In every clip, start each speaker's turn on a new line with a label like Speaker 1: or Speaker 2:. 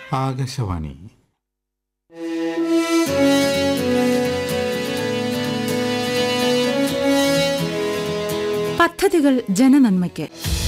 Speaker 1: ആകാശവാണി
Speaker 2: പദ്ധതികൾ ജനനന്മയ്ക്ക്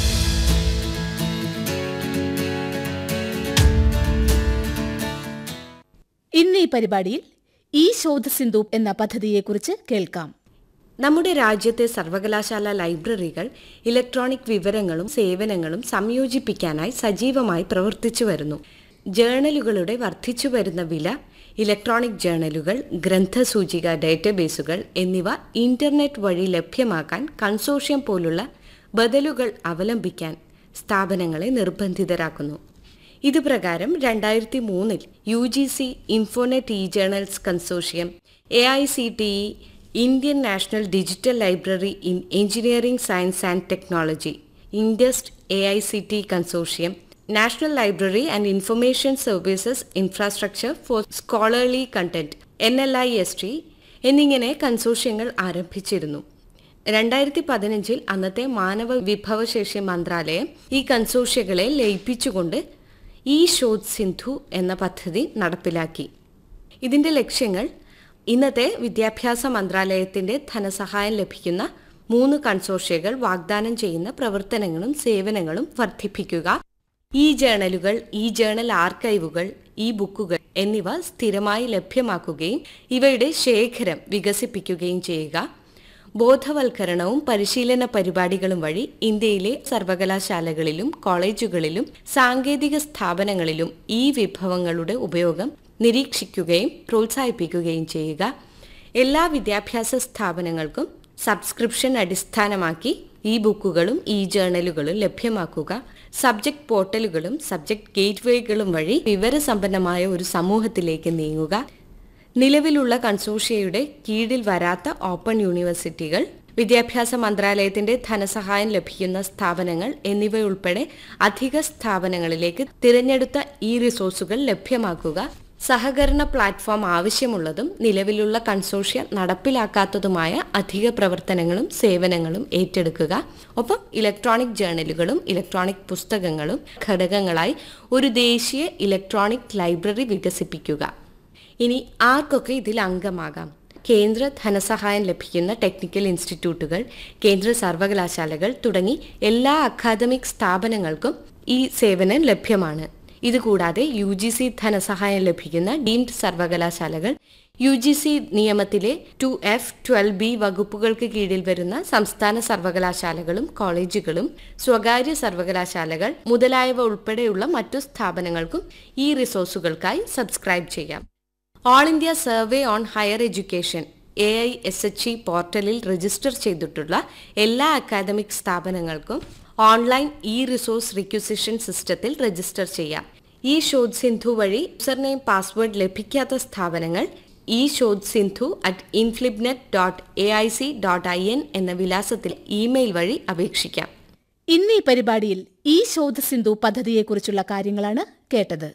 Speaker 3: ഇന്ന് ഈ പരിപാടിയിൽ ഈ ശോധസിന്ധു എന്ന പദ്ധതിയെക്കുറിച്ച് കേൾക്കാം
Speaker 4: നമ്മുടെ രാജ്യത്തെ സർവകലാശാല ലൈബ്രറികൾ ഇലക്ട്രോണിക് വിവരങ്ങളും സേവനങ്ങളും സംയോജിപ്പിക്കാനായി സജീവമായി പ്രവർത്തിച്ചു വരുന്നു ജേണലുകളുടെ വർദ്ധിച്ചു വരുന്ന വില ഇലക്ട്രോണിക് ജേണലുകൾ ഗ്രന്ഥസൂചിക ഡേറ്റാബേസുകൾ എന്നിവ ഇന്റർനെറ്റ് വഴി ലഭ്യമാക്കാൻ കൺസോഷ്യം പോലുള്ള ബദലുകൾ അവലംബിക്കാൻ സ്ഥാപനങ്ങളെ നിർബന്ധിതരാക്കുന്നു ഇതുപ്രകാരം രണ്ടായിരത്തി മൂന്നിൽ U G C Infonet e journals consortium A I C T E Indian national digital library in engineering science and technology INDEST A I C T consortium national library and information services infrastructure for scholarly content N L I S T എന്നിങ്ങനെ കൺസോഷ്യങ്ങൾ ആരംഭിച്ചിരുന്നു രണ്ടായിരത്തി പതിനഞ്ചിൽ അന്നത്തെ മാനവ വിഭവശേഷി മന്ത്രാലയം ഈ കൺസോഷ്യകളെ ലയിപ്പിച്ചുകൊണ്ട് ഈ ശോധ് സിന്ധു എന്ന പദ്ധതി നടപ്പിലാക്കി ഇതിന്റെ ലക്ഷ്യങ്ങൾ ഇന്നത്തെ വിദ്യാഭ്യാസ മന്ത്രാലയത്തിന്റെ ധനസഹായം ലഭിക്കുന്ന മൂന്ന് കൺസോഷ്യകൾ വാഗ്ദാനം ചെയ്യുന്ന പ്രവർത്തനങ്ങളും സേവനങ്ങളും വർദ്ധിപ്പിക്കുക ഈ ജേണലുകൾ ഈ ജേണൽ ആർക്കൈവുകൾ ഈ ബുക്കുകൾ എന്നിവ സ്ഥിരമായി ലഭ്യമാക്കുകയും ഇവയുടെ ശേഖരം വികസിപ്പിക്കുകയും ചെയ്യുക ബോധവൽക്കരണവും പരിശീലന പരിപാടികളും വഴി ഇന്ത്യയിലെ സർവകലാശാലകളിലും കോളേജുകളിലും സാങ്കേതിക സ്ഥാപനങ്ങളിലും ഈ വിഭവങ്ങളുടെ ഉപയോഗം നിരീക്ഷിക്കുകയും പ്രോത്സാഹിപ്പിക്കുകയും ചെയ്യുക എല്ലാ വിദ്യാഭ്യാസ സ്ഥാപനങ്ങൾക്കും സബ്സ്ക്രിപ്ഷൻ അടിസ്ഥാനമാക്കി ഈ ബുക്കുകളും ഈ ജേണലുകളും ലഭ്യമാക്കുക സബ്ജക്ട് പോർട്ടലുകളും സബ്ജക്ട് ഗേറ്റ്വേകളും വഴി വിവരസമ്പന്നമായ ഒരു സമൂഹത്തിലേക്ക് നീങ്ങുക നിലവിലുള്ള കൺസോഷ്യയുടെ കീഴിൽ വരാത്ത ഓപ്പൺ യൂണിവേഴ്സിറ്റികൾ വിദ്യാഭ്യാസ മന്ത്രാലയത്തിന്റെ ധനസഹായം ലഭിക്കുന്ന സ്ഥാപനങ്ങൾ എന്നിവയുൾപ്പെടെ അധിക സ്ഥാപനങ്ങളിലേക്ക് തിരഞ്ഞെടുത്ത ഈ റിസോഴ്സുകൾ ലഭ്യമാക്കുക സഹകരണ പ്ലാറ്റ്ഫോം ആവശ്യമുള്ളതും നിലവിലുള്ള കൺസോഷ്യ നടപ്പിലാക്കാത്തതുമായ അധിക പ്രവർത്തനങ്ങളും സേവനങ്ങളും ഏറ്റെടുക്കുക ഒപ്പം ഇലക്ട്രോണിക് ജേണലുകളും ഇലക്ട്രോണിക് പുസ്തകങ്ങളും ഘടകങ്ങളായി ഒരു ദേശീയ ഇലക്ട്രോണിക് ലൈബ്രറി വികസിപ്പിക്കുക ഇനി ആർക്കൊക്കെ ഇതിൽ അംഗമാകാം കേന്ദ്ര ധനസഹായം ലഭിക്കുന്ന ടെക്നിക്കൽ ഇൻസ്റ്റിറ്റ്യൂട്ടുകൾ കേന്ദ്ര സർവകലാശാലകൾ തുടങ്ങി എല്ലാ അക്കാദമിക് സ്ഥാപനങ്ങൾക്കും ഈ സേവനം ലഭ്യമാണ് ഇതുകൂടാതെ യു ജി സി ധനസഹായം ലഭിക്കുന്ന ഡീംഡ് സർവകലാശാലകൾ യു ജി സി നിയമത്തിലെ ടു എഫ് ട്വൽവ് ബി വകുപ്പുകൾക്ക് കീഴിൽ വരുന്ന സംസ്ഥാന സർവകലാശാലകളും കോളേജുകളും സ്വകാര്യ സർവകലാശാലകൾ മുതലായവ ഉൾപ്പെടെയുള്ള മറ്റു സ്ഥാപനങ്ങൾക്കും ഈ റിസോഴ്സുകൾക്കായി സബ്സ്ക്രൈബ് ചെയ്യാം all India survey on higher education A I S H E പോർട്ടലിൽ രജിസ്റ്റർ ചെയ്തിട്ടുള്ള എല്ലാ അക്കാദമിക് സ്ഥാപനങ്ങൾക്കും ഓൺലൈൻ ഇ റിസോഴ്സ് റിക്വസിഷൻ സിസ്റ്റത്തിൽ രജിസ്റ്റർ ചെയ്യാം ഈ ശോധ് സിന്ധു വഴി യൂസർനെയിം പാസ്വേഡ് ലഭിക്കാത്ത സ്ഥാപനങ്ങൾ E Shodh Sindhu at INFLIBNET dot A I dot I N എൻ എന്ന വിലാസത്തിൽ ഇമെയിൽ വഴി അപേക്ഷിക്കാം
Speaker 3: ഇന്ന് ഈ പരിപാടിയിൽ ഈ ശോധസിന്ധു പദ്ധതിയെക്കുറിച്ചുള്ള കാര്യങ്ങളാണ് കേട്ടത്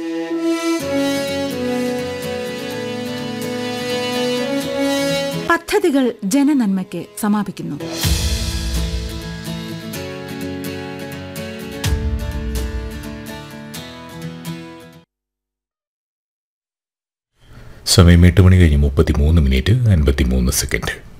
Speaker 2: പദ്ധതികൾ ജനനന്മയ്ക്ക് സമാപിക്കുന്നു
Speaker 5: സമയം എട്ട് മണി കഴിഞ്ഞ് മുപ്പത്തി മൂന്ന് മിനിറ്റ് അൻപത്തി മൂന്ന് സെക്കൻഡ്